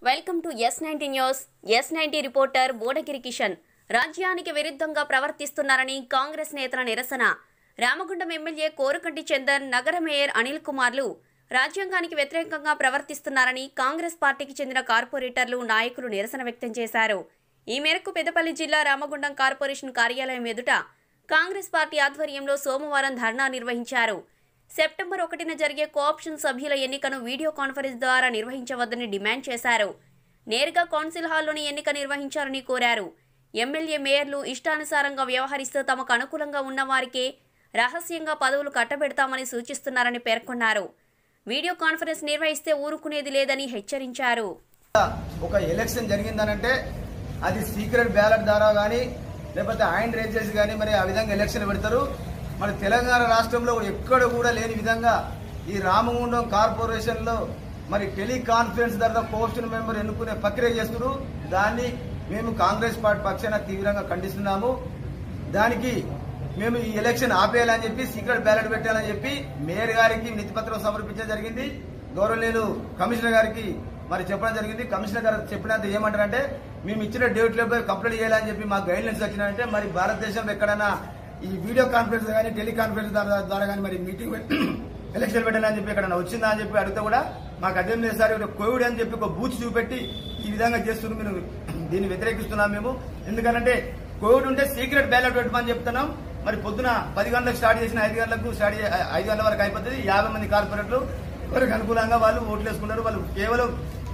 welcome to S ninety news S ninety reporter Bodagiri Kishan రాజ్యానికి విరుద్ధంగా ప్రవర్తిస్తున్నారని కాంగ్రెస్ నేతల నిరసన రామగుండం ఎమ్మెల్యే కోరుకంటి చందర్ నగర మేయర్ అనిల్ కుమార్లు రాజ్యాంగానికి వ్యతిరేకంగా ప్రవర్తిస్తున్నారని కాంగ్రెస్ పార్టీకి చెందిన కార్పొరేటర్లు నాయకులు నిరసన వ్యక్తం చేశారు ఈ మేరకు పెద్దపల్లి జిల్లా రామగుండం కార్పొరేషన్ కార్యాలయం ఎదుట కాంగ్రెస్ పార్టీ ఆధ్వర్యంలో సోమవారం ధర్నా నిర్వహించారు సెప్టెంబర్ ఒకటిన జరిగే కోఆప్షన్ సభ్యుల ఎన్నికను వీడియో కాన్ఫరెన్స్ ద్వారా నిర్వహించవద్దని డిమాండ్ చేశారు నేరుగా కౌన్సిల్ హాల్లోని ఎన్నిక నిర్వహించాలని కోరారు ఎమ్మెల్యే మేయర్లు ఇష్టానుసారంగా వ్యవహరిస్తూ తమకు అనుకూలంగా ఉన్న వారికే రహస్యంగా పదవులు కట్టబెడతామని సూచిస్తున్నారని పేర్కొన్నారు వీడియో కాన్ఫరెన్స్ నిర్వహిస్తే ఊరుకునేది లేదని హెచ్చరించారు ఒక ఎలక్షన్ జరిగిందనంటే అది సీక్రెట్ బ్యాలెట్ ద్వారా కానీ లేకపోతే ఆయన రేజ్ చేసి కానీ మరి ఆ విధంగా ఎలక్షన్ పెడతారు మరి తెలంగాణ రాష్ట్రంలో ఎక్కడ కూడా లేని విధంగా ఈ రామగుండం కార్పొరేషన్లో మరి టెలికాన్ఫరెన్స్ ద్వారా పోస్టల్ మెంబర్ ఎన్నుకునే ప్రక్రియ చేస్తున్నారు దాన్ని మేము కాంగ్రెస్ పార్టీ పక్షాన తీవ్రంగా ఖండిస్తున్నాము దానికి మేము ఈ ఎలక్షన్ ఆపేయాలని చెప్పి సీక్రెట్ బ్యాలెట్ పెట్టాలని చెప్పి మేయర్ గారికి నిధిపత్రం సమర్పించడం జరిగింది గౌరవనీయులు కమిషనర్ గారికి మరి చెప్పడం జరిగింది కమిషనర్ గారు చెప్పినంత ఏమంటారంటే మేము ఇచ్చిన డేట్ లో కంప్లీట్ చేయాలని చెప్పి మాకు గైడ్ లైన్స్ వచ్చినాయంటే మరి భారతదేశంలో ఎక్కడైనా ఈ వీడియో కాన్ఫరెన్స్ కానీ టెలికాన్ఫరెన్స్ ద్వారా ద్వారా కానీ మరి మీటింగ్ ఎలక్షన్ పెట్టాలని చెప్పి ఎక్కడైనా వచ్చిందా అని చెప్పి అడిగితే కూడా మాకు అదేం లేదు సార్ ఇక్కడ కోవిడ్ అని చెప్పి ఒక బూత్ చూపెట్టి ఈ విధంగా చేస్తున్నారు మీరు దీన్ని వ్యతిరేకిస్తున్నాం మేము ఎందుకంటే కోవిడ్ ఉంటే సీక్రెట్ బ్యాలెట్ పెట్టమని చెప్తున్నాం మరి పొద్దున పది గంటలకు స్టార్ట్ చేసిన ఐదు గంటలకు స్టార్ట్ చే- ఐదు గంటల వరకు అయిపోతుంది యాభై మంది కార్పొరేట్లు వారికి అనుకూలంగా వాళ్ళు ఓట్లు వేసుకున్నారు వాళ్ళు కేవలం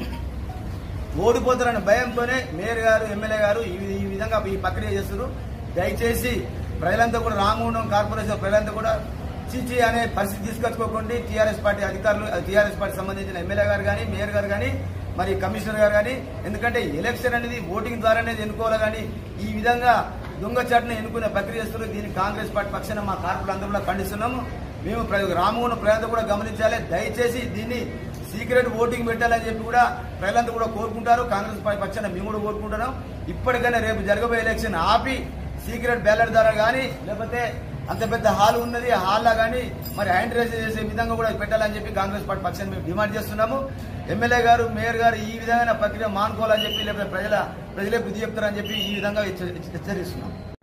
ఓడిపోతారన్న భయంతోనే మేయర్ గారు ఎమ్మెల్యే గారు ఈ వి- ఈ విధంగా ఈ ప్రక్రియ చేస్తున్నారు దయచేసి ప్రజలంతా కూడా రామగుండం కార్పొరేషన్ ప్రజలంతా కూడా చీచి అనే పరిస్థితి తీసుకొచ్చుకోకండి టీఆర్ఎస్ పార్టీ అధికారులు టీఆర్ఎస్ పార్టీ సంబంధించిన ఎమ్మెల్యే గారు కానీ మేయర్ గారు కానీ మరి కమిషనర్ గారు కానీ ఎందుకంటే ఎలక్షన్ అనేది ఓటింగ్ ద్వారానే ఎన్నుకోవాలి కానీ ఈ విధంగా దొంగచాటును ఎన్నుకునే ప్రక్రియ చేస్తున్నారు దీన్ని కాంగ్రెస్ పార్టీ పక్షాన మా కార్పొరేట్ అందరూ కూడా ఖండిస్తున్నాము మేము ప్ర- రామగుండం ప్రజలంతా కూడా గమనించాలి దయచేసి దీన్ని సీక్రెట్ ఓటింగ్ పెట్టాలని చెప్పి కూడా ప్రజలంతా కూడా కోరుకుంటారు కాంగ్రెస్ పార్టీ పక్షాన మేము కూడా కోరుకుంటున్నాం ఇప్పటికైనా రేపు జరగబోయే ఎలక్షన్ ఆపి సీక్రెట్ బ్యాలెట్ ద్వారా కానీ లేకపోతే అంత పెద్ద హాల్ ఉన్నది ఆ హాల్లో కానీ మరి హ్యాండ్ రేజ్ చేసే విధంగా కూడా పెట్టాలని చెప్పి కాంగ్రెస్ పార్టీ పక్షాన్ని మేము డిమాండ్ చేస్తున్నాము ఎమ్మెల్యే గారు మేయర్ గారు ఈ విధమైన ప్రక్రియ మానుకోవాలని చెప్పి లేకపోతే ప్రజల ప్రజలే బుద్ధి చెప్తారని చెప్పి ఈ విధంగా హెచ్చ- హెచ్చరిస్తున్నాం